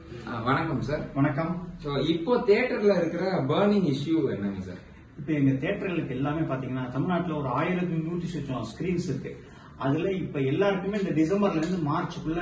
ஆ, வணக்கம் சார் வணக்கம் ஸோ இப்போ தியேட்டர்ல இருக்கிற பர்னிங் இஷ்யூ என்னங்க சார் இப்போ எங்க தேட்டர்களுக்கு எல்லாமே பாத்தீங்கன்னா தமிழ்நாட்டுல ஒரு ஆயிரத்தி நூற்றி சுற்றம் ஸ்கிரீன்ஸ் இருக்கு அதுல இப்ப எல்லாருக்குமே இந்த டிசம்பர்ல இருந்து மார்ச்சுக்குள்ள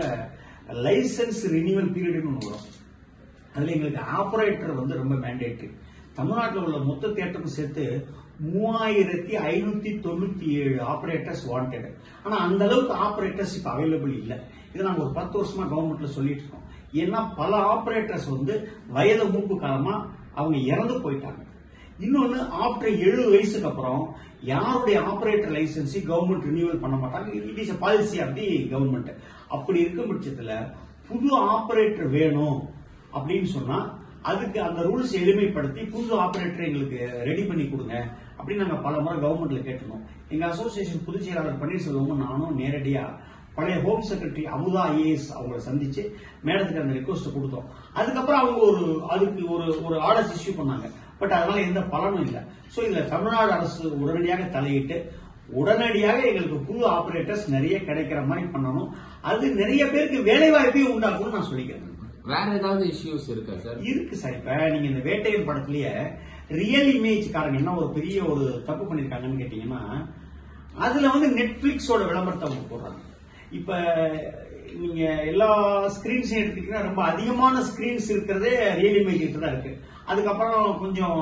லைசன்ஸ் ரினியூவல் பீரியட்னு ஒன்று வரும் அதுல எங்களுக்கு ஆபரேட்டர் வந்து ரொம்ப மேண்டேட்ரி தமிழ்நாட்டில் உள்ள மொத்த தேட்டருக்கும் சேர்த்து மூவாயிரத்தி ஐநூத்தி தொண்ணூத்தி ஏழு ஆபரேட்டர்ஸ் வாண்டட் ஆனா அந்த அளவுக்கு ஆபரேட்டர்ஸ் இப்ப அவைலபிள் இல்ல இதை நாங்க ஒரு பத்து வருஷமா கவர்மெண்ட்ல சொல்லிட்டு இருக்கோம் ஏன்னா பல ஆபரேட்டர்ஸ் வந்து வயது மூப்பு காலமா அவங்க இறந்து போயிட்டாங்க இன்னொன்னு ஆஃப்டர் எழுபது வயசுக்கு அப்புறம் யாருடைய ஆபரேட்டர் லைசன்ஸ் கவர்மெண்ட் ரினியூவல் பண்ண மாட்டாங்க it is policy of the government அப்படி இருக்கும் பட்சத்துல புது ஆபரேட்டர் வேணும் அப்படின்னு சொன்னா அதுக்கு அந்த ரூல்ஸ் எளிமைப்படுத்தி புது ஆபரேட்டர் எங்களுக்கு ரெடி பண்ணி கொடுங்க அப்படின்னு நாங்க பல முறை கவர்மெண்ட்ல கேட்டிருந்தோம் எங்க அசோசியேஷன் பொதுச் செயலாளர் பன்னீர்செல்வமும் நானும் நேரடியா பழைய ஹோம் செக்ரட்டரி அமுதா ஐஏஎஸ் அவங்கள சந்திச்சு மேடத்துக்கு அந்த ரெக்வஸ்ட் கொடுத்தோம் அதுக்கப்புறம் அவங்க ஒரு அதுக்கு ஒரு ஒரு ஆர்டர்ஸ் இஷ்யூ பண்ணாங்க பட் அதனால எந்த பலனும் இல்லை சோ இதுல தமிழ்நாடு அரசு உடனடியாக தலையிட்டு உடனடியாக எங்களுக்கு புது ஆபரேட்டர்ஸ் நிறைய கிடைக்கிற மாதிரி பண்ணணும் அது நிறைய பேருக்கு வேலை வாய்ப்பையும் உண்டாக்கும்னு நான் சொல்லிக்கிறேன் வேற ஏதாவது இஷ்யூஸ் இருக்கா சார் இருக்கு சார் இப்ப நீங்க இந்த வேட்டையன் படத்திலேயே ரியல் இமேஜ் காரங்க என்ன ஒரு பெரிய ஒரு தப்பு பண்ணிருக்காங்கன்னு கேட்டீங்கன்னா அதுல வந்து நெட்ஃபிளிக்ஸோட விளம்பரத்தை அவங்க போடுறாங்க இப்ப நீங்க எல்லா ஸ்கிரீன்ஸையும் எடுத்துக்கிட்டீங்கன்னா ரொம்ப அதிகமான ஸ்கிரீன்ஸ் இருக்கிறதே ரியல் இமேஜ் கிட்ட தான் இருக்கு அதுக்கப்புறம் கொஞ்சம்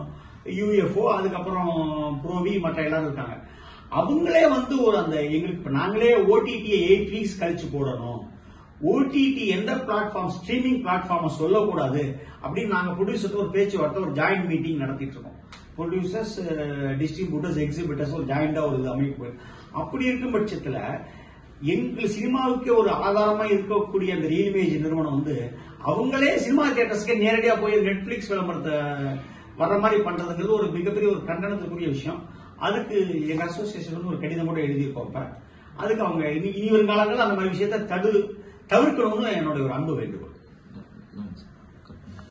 யூஎஃப்ஓ அதுக்கப்புறம் ப்ரோவி மற்ற எல்லாரும் இருக்காங்க அவங்களே வந்து ஒரு அந்த எங்களுக்கு இப்ப நாங்களே ஓடிடியை எயிட் வீக்ஸ் கழிச்சு போடணும் ஓடிடி எந்த பிளாட்ஃபார்ம் ஸ்ட்ரீமிங் பிளாட்ஃபார்மை சொல்லக்கூடாது அப்படின்னு நாங்க ப்ரொடியூசர் ஒரு பேச்சுவார்த்தை ஒரு ஜாயிண்ட் மீட்டிங் நடத்திட்டு இருக்கோம் ப்ரொடியூசர்ஸ் டிஸ்ட்ரிபியூட்டர்ஸ் எக்ஸிபிட்டர்ஸ் ஒரு ஜாயிண்டா ஒரு இது அமைப்பு அப்படி இருக்கும் பட்சத்துல எங்கள் சினிமாவுக்கு ஒரு ஆதாரமா இருக்கக்கூடிய அந்த ரீஇமேஜ் நிறுவனம் வந்து அவங்களே சினிமா தியேட்டர்ஸ்க்கு நேரடியா போய் நெட்ஃபிளிக்ஸ் விளம்பரத்தை வர்ற மாதிரி பண்றதுங்கிறது ஒரு மிகப்பெரிய ஒரு கண்டனத்துக்குரிய விஷயம் அதுக்கு எங்க அசோசியேஷன் வந்து ஒரு கடிதம் கூட எழுதியிருக்கோம் இப்ப அதுக்கு அவங்க இனி இனி வரும் காலங்களில் அந்த மாதிரி விஷயத்தை தடு தவிர்க்கணும்னு என்னுடைய ஒரு அன்பு வேண்டுகோள் நன்றி சார்